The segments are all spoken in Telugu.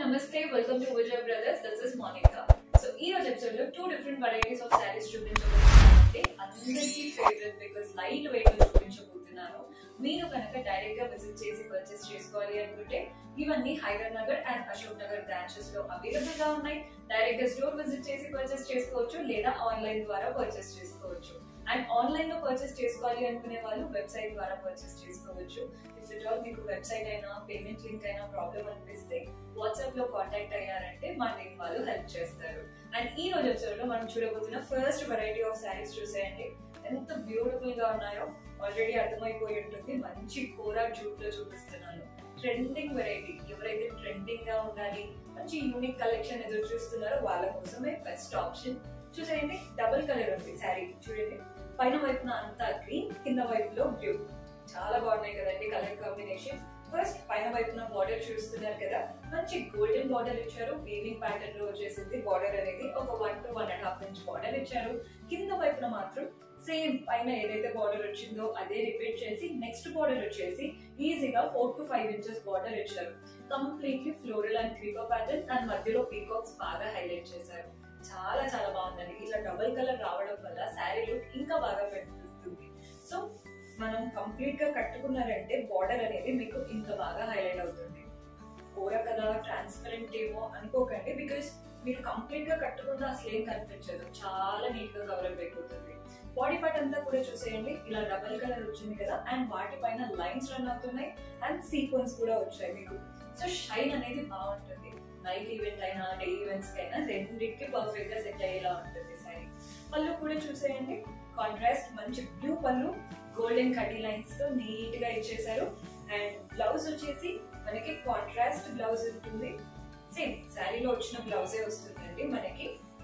నమస్తే welcome to Vijay brothers this is Monika so ఈ రోజు ఎపిసోడ్ లో two different varieties of saris చూపించబోతున్నానండి అందరికీ ఫేవరెట్ బికాస్ లైట్ వెయిట్ లో చూపించబోతున్నాను మీరు కనుక డైరెక్ట్ గా విజిట్ చేసి పర్చేస్ చేసుకోవాలి అనుకుంటే ఇవన్నీ హైదర్ నగర్ అండ్ అశోక్ నగర్ బ్రాంచెస్ లో అవైలబుల్ గా ఉన్నాయి డైరెక్ట్ గా స్టోర్ విజిట్ చేసి పర్చేస్ చేసుకోవచ్చు లేదా ఆన్లైన్ ద్వారా పర్చేస్ చేసుకోవచ్చు అండ్ ఆన్లైన్ లో పర్చేస్ చేసుకోవాలి అనుకునే వాళ్ళు వెబ్సైట్ ద్వారా పర్చేస్ చేసుకోవచ్చు ఇఫ్ ఇట్ ఆల్ మీకు వెబ్సైట్ అయినా పేమెంట్ లింక్ అయినా ప్రాబ్లం అనిపిస్తే వాట్సాప్ లో కాంటాక్ట్ అయ్యారంటే మా టీం వాళ్ళు హెల్ప్ చేస్తారు అండ్ ఈ రోజు ఎపిసోడ్ లో మనం చూడబోతున్న ఫస్ట్ వెరైటీ ఆఫ్ శారీస్ చూసేయండి ఎంత బ్యూటిఫుల్ గా ఉన్నాయో ఆల్రెడీ అర్థమైపోయి ఉంటుంది మంచి కోరా జూట్ లో చూపిస్తున్నాను ట్రెండింగ్ వెరైటీ ఎవరైతే ట్రెండింగ్ గా ఉండాలి మంచి యూనిక్ కలెక్షన్ ఎదురు చూస్తున్నారో వాళ్ళ కోసమే బెస్ట్ ఆప్షన్ చూసేయండి డబుల్ కలర్ ఉంది శారీ చూడండి పైన వైపున అంతా గ్రీన్ కింద వైపులో బ్లూ చాలా బాగున్నాయి కదండి కలర్ కాంబినేషన్ ఫస్ట్ పైన వైపున బార్డర్ చూస్తున్నారు కదా మంచి గోల్డెన్ బార్డర్ ఇచ్చారు వీవింగ్ ప్యాటర్న్ లో వచ్చేసింది బార్డర్ అనేది ఒక one to one and half inch border ఇచ్చారు కింద వైపున మాత్రం సేమ్ పైన ఏదైతే బార్డర్ వచ్చిందో అదే రిపీట్ చేసి నెక్స్ట్ బార్డర్ వచ్చేసి ఈజీగా four to five inches border ఇచ్చారు completely floral and creeper pattern and మధ్యలో పీకాక్స్ బాగా హైలైట్ చేశారు చాలా చాలా బాగుందండి ఇట్లా డబుల్ కలర్ రావడం వల్ల శారీ లుక్ ఇంకా బాగా పెడుతుంది సో మనం కంప్లీట్ గా కట్టుకున్నారంటే బార్డర్ అనేది మీకు ఇంకా బాగా హైలైట్ అవుతుంది కూర కదా ట్రాన్స్పరెంట్ ఏమో అనుకోకండి బికాస్ మీరు కంప్లీట్ గా కట్టుకుంటే అసలు ఏం కనిపించదు చాలా నీట్ గా కవర్ అప్ అయిపోతుంది బాడీ పార్ట్ అంతా కూడా చూసేయండి ఇలా డబల్ కలర్ వచ్చింది కదా అండ్ వాటిపైన లైన్స్ రన్ అవుతున్నాయి అండ్ సీక్వెన్స్ కూడా వచ్చాయి మీకు సో షైన్ అనేది బాగుంటుంది నైట్ ఈవెంట్ అయినా డే ఈవెంట్స్ అయినా రెండింటికి పర్ఫెక్ట్ గా సెట్ అయ్యేలా ఉంటుంది సారీ పళ్ళు కూడా చూసేయండి కాంట్రాస్ట్ మంచి బ్లూ పళ్ళు గోల్డెన్ కడ్డీ లైన్స్ తో నీట్ గా ఇచ్చేసారు అండ్ బ్లౌజ్ వచ్చేసి మనకి కాంట్రాస్ట్ బ్లౌజ్ ఉంటుంది సేమ్ శారీలో వచ్చిన బ్లౌజే వస్తుందండి మనకి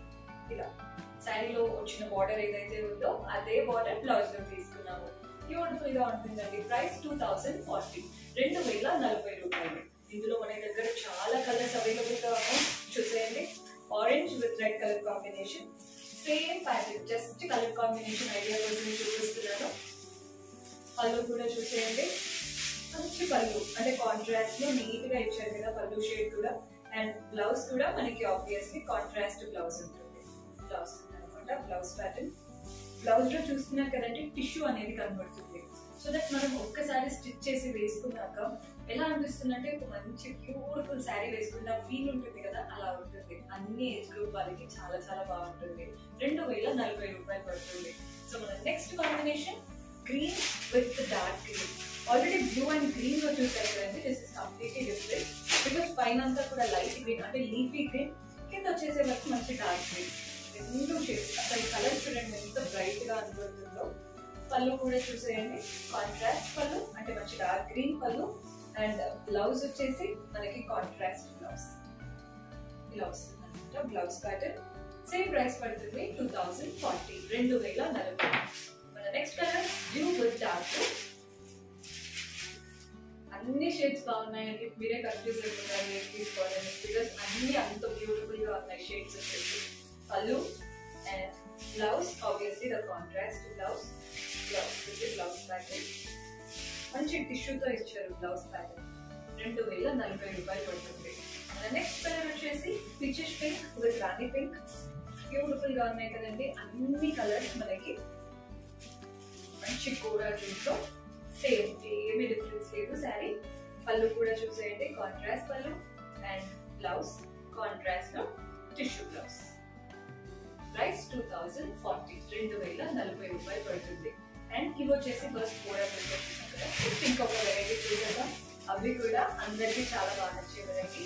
ఇలా శారీలో వచ్చిన బార్డర్ ఏదైతే ఉందో అదే బార్డర్ బ్లౌజ్ లో తీసుకున్నాము బ్యూటిఫుల్ గా ఉంటుందండి ప్రైస్ టూ థౌసండ్ ఫార్టీ రెండు వేల నలభై రూపాయలు ఇందులో మన దగ్గర చాలా కలర్స్ అవైలబుల్ గా ఉన్నాయి చూసేయండి orange with red colour combination same pattern just colour combination idea కోసం చూపిస్తున్నాను పళ్ళు కూడా చూసేయండి మంచి పళ్ళు అంటే కాంట్రాస్ట్ లో నీట్ గా ఇచ్చారు కదా పళ్ళు షేడ్ కూడా అండ్ బ్లౌజ్ కూడా మనకి ఆబ్వియస్లీ కాంట్రాస్ట్ బ్లౌజ్ ఉంటుంది బ్లౌజ్ అనమాట బ్లౌజ్ ప్యాటర్న్ బ్లౌజ్ లో చూస్తున్నారు కదండి టిష్యూ అనేది కనబడుతుంది సో దట్ మనం ఒక్కసారి స్టిచ్ చేసి వేసుకున్నాక ఎలా అనిపిస్తుంది అంటే ఒక మంచి బ్యూటిఫుల్ శారీ వేసుకున్న ఫీల్ ఉంటుంది కదా అలా ఉంటుంది అన్ని ఏజ్ గ్రూప్ వాళ్ళకి చాలా చాలా బాగుంటుంది రెండు వేల నలభై రూపాయలు పడుతుంది సో మన next combination green with dark green already blue and green లో చూసారు కదండి this is completely different because పైన అంతా కూడా లైట్ గ్రీన్ అంటే లీఫీ గ్రీన్ కింద వచ్చేసే వరకు మంచి డార్క్ గ్రీన్ రెండు షేడ్స్ అసలు కలర్ చూడండి ఎంత బ్రైట్ గా అనిపిస్తుందో పళ్ళు కూడా చూసేయండి కాంట్రాస్ట్ పళ్ళు అంటే మంచి dark green pallu and blouse వచ్చేసి మనకి కాంట్రాస్ట్ బ్లౌజ్ ఇలా వస్తుంది అనమాట బ్లౌజ్ ప్యాటర్న్ సేమ్ ప్రైస్ పడుతుంది టూ థౌసండ్ ఫార్టీ రెండు వేల నలభై మన next colour blue with dark అన్ని షేడ్స్ బాగున్నాయండి మీరే కన్ఫ్యూజ్ అయిపోతారు ఏం తీసుకోవాలని బికాస్ అన్ని అంత బ్యూటిఫుల్ గా ఉన్నాయి షేడ్స్ వచ్చేసి pallu and blouse obviously the contrast blouse blouse with blouse pattern మంచి టిష్యూతో ఇచ్చారు బ్లౌజ్ ప్యాటర్న్ రెండు వేల నలభై రూపాయలు పడుతుంది నెక్స్ట్ కలర్ వచ్చేసి peaches pink with rani pink beautiful గా ఉన్నాయి కదండి అన్ని కలర్స్ మనకి మంచి కూర చూస్తూ సేమ్ ఏమి డిఫరెన్స్ లేదు శారీ పళ్ళు కూడా చూసేయండి contrast pallu and blouse contrast లో tissue blouse price two thousand forty రెండు వేల నలభై రూపాయలు పడుతుంది అండ్ ఇవి వచ్చేసి ఫస్ట్ కూర కదా ఇంకొక వెరైటీ చూసారా అవి కూడా అందరికీ చాలా బాగా నచ్చే వెరైటీ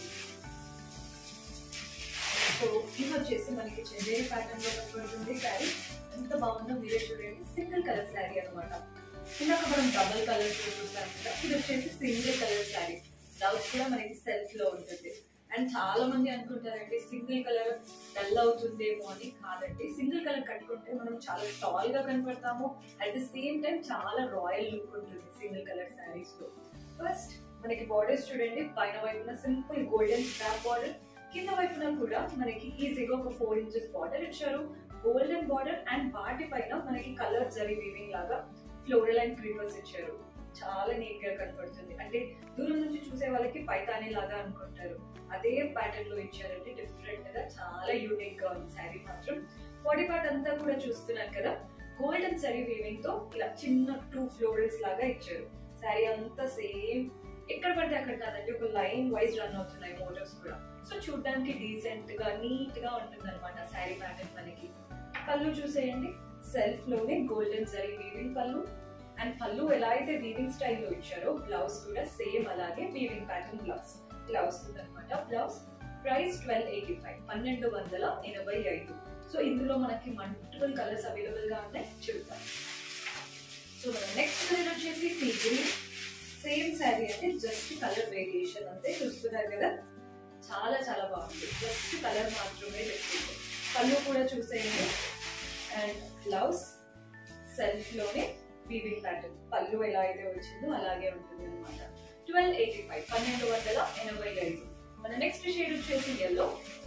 సో ఇవి వచ్చేసి మనకి చెందేరి ప్యాటర్న్ లో కనబడుతుంది శారీ ఎంత బాగుందో మీరే చూడండి సింగిల్ కలర్ శారీ అనమాట ఇందాక మనం డబుల్ కలర్ చూసాం కదా ఇది వచ్చేసి సింగిల్ కలర్ శారీ బ్లౌజ్ కూడా మనకి సెల్ఫ్ లో ఉంటుంది అండ్ చాలా మంది అనుకుంటారండి సింగిల్ కలర్ డల్ అవుతుందేమో అని కాదండి సింగిల్ కలర్ కట్టుకుంటే మనం చాలా టాల్ గా కనపడతాము అట్ ద సేమ్ టైం చాలా రాయల్ లుక్ ఉంటుంది సింగిల్ కలర్ శారీస్ లో ఫస్ట్ మనకి బార్డర్స్ చూడండి పైన వైపున సింపుల్ గోల్డెన్ స్ట్రాప్ బార్డర్ కింద వైపున కూడా మనకి ఈజీగా ఒక ఫోర్ ఇంచెస్ బార్డర్ ఇచ్చారు గోల్డెన్ బార్డర్ అండ్ వాటి పైన మనకి కలర్ జరీ వీవింగ్ లాగా ఫ్లోరల్ అండ్ క్రీపర్స్ ఇచ్చారు చాలా నీట్ గా కనపడుతుంది అంటే దూరం నుంచి చూసే వాళ్ళకి పైతాని లాగా అనుకుంటారు అదే ప్యాటర్న్ లో ఇచ్చారంటే డిఫరెంట్ గా చాలా యూనిక్ గా ఉంది శారీ మాత్రం బాడీ పార్ట్ అంతా కూడా చూస్తున్నారు కదా గోల్డెన్ సరీ వీవింగ్ తో ఇలా చిన్న టూ ఫ్లోరల్స్ లాగా ఇచ్చారు శారీ అంతా సేమ్ ఎక్కడ పడితే అక్కడ కాదండి ఒక లైన్ వైజ్ రన్ అవుతున్నాయి మోటార్స్ కూడా సో చూడడానికి డీసెంట్ గా నీట్ గా ఉంటుంది అనమాట శారీ ప్యాటర్న్ మనకి పళ్ళు చూసేయండి సెల్ఫ్ లోనే golden zari weaving pallu and pallu ఎలా అయితే వీవింగ్ స్టైల్లో ఇచ్చారో బ్లౌజ్ కూడా సేమ్ అలాగే వీవింగ్ ప్యాటర్న్ బ్లౌజ్ ఇలా వస్తుంది అనమాట blouse price twelve eighty five పన్నెండు వందల ఎనభై ఐదు సో ఇందులో మనకి మల్టిపుల్ కలర్స్ అవైలబుల్ గా ఉన్నాయి చూద్దాం సో మన నెక్స్ట్ కలర్ వచ్చేసి సీ గ్రీన్ సేమ్ శారీ అంటే జస్ట్ కలర్ వేరియేషన్ అంతే చూస్తున్నారు కదా చాలా చాలా బాగుంది జస్ట్ కలర్ మాత్రమే పెట్టింది పళ్ళు కూడా చూసేయండి అండ్ బ్లౌజ్ సెల్ఫ్ లోనే వీవింగ్ ప్యాటర్న్ పళ్ళు ఎలా అయితే వచ్చిందో అలాగే ఉంటుంది అనమాట ట్వెల్వ్ ఎయిటీ ఫైవ్ పన్నెండు వందల ఎనభై ఐదు మన నెక్స్ట్ షేడ్ వచ్చేసి ఎల్లో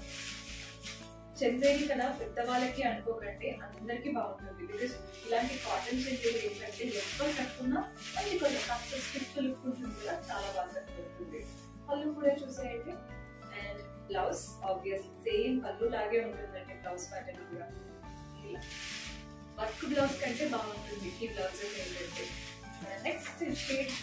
చందేరి కదా పెద్దవాళ్ళకి అనుకోకండి అందరికీ బాగుంటుంది బికాస్ ఇలాంటి కాటన్ చందేరి ఏంటంటే ఎవ్వరు కట్టుకున్నా అది కొంచెం కాస్త స్టిఫ్ లుక్ ఉంటుంది కదా చాలా బాగా కట్టుకుంటుంది పళ్ళు కూడా చూసేయండి అండ్ బ్లౌజ్ ఆబ్వియస్ సేమ్ పళ్ళు లాగే ఉంటుందండి బ్లౌజ్ ప్యాటర్న్ కూడా ఇలా వర్క్ బ్లౌజ్ కంటే బాగుంటుంది ఈ బ్లౌజెస్ ఏంటంటే నెక్స్ట్ షేడ్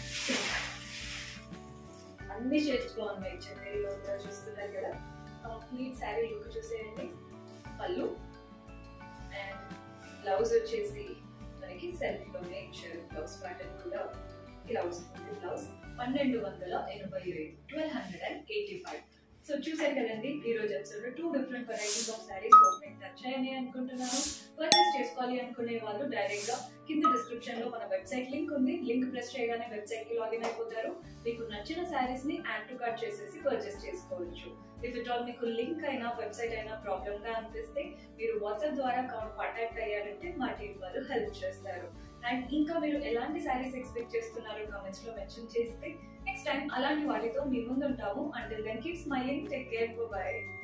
అన్ని షేడ్స్ బాగున్నాయి చందేరిలో కూడా చూస్తున్నారు కదా కంప్లీట్ శారీ లుక్ చూసేయండి పళ్ళు అండ్ బ్లౌజ్ వచ్చేసి మనకి సెల్ఫ్ లోనే ఇచ్చారు బ్లౌజ్ ప్యాటర్న్ కూడా ఇలా వస్తుంది బ్లౌజ్ పన్నెండు వందల ఎనభై ఐదు twelve hundred and eighty five so చూసారు కదండి ఈ రోజు episode two different varieties of saris మీకు నచ్చాయని అనుకుంటున్నాను పర్చేస్ చేసుకోవాలి అనుకునే వాళ్ళు డైరెక్ట్ గా కింద డిస్క్రిప్షన్ లో మన వెబ్సైట్ లింక్ ఉంది లింక్ ప్రెస్ చేయగానే వెబ్సైట్ కి లాగిన్ అయిపోతారు మీకు నచ్చిన శారీస్ ని యాడ్ టు కార్ట్ చేసేసి పర్చేస్ చేసుకోవచ్చు ఇఫ్ ఇట్ ఆల్ మీకు లింక్ అయినా వెబ్సైట్ అయినా ప్రాబ్లమ్ గా అనిపిస్తే మీరు వాట్సాప్ ద్వారా కాంటాక్ట్ అయ్యారంటే మా టీం వాళ్ళు హెల్ప్ చేస్తారు అండ్ ఇంకా మీరు ఎలాంటి శారీస్ ఎక్స్పెక్ట్ చేస్తున్నారో కామెంట్స్ లో మెన్షన్ చేస్తే నెక్స్ట్ టైం అలాంటి వాటితో మీ ముందు ఉంటాము until then keep smiling take care by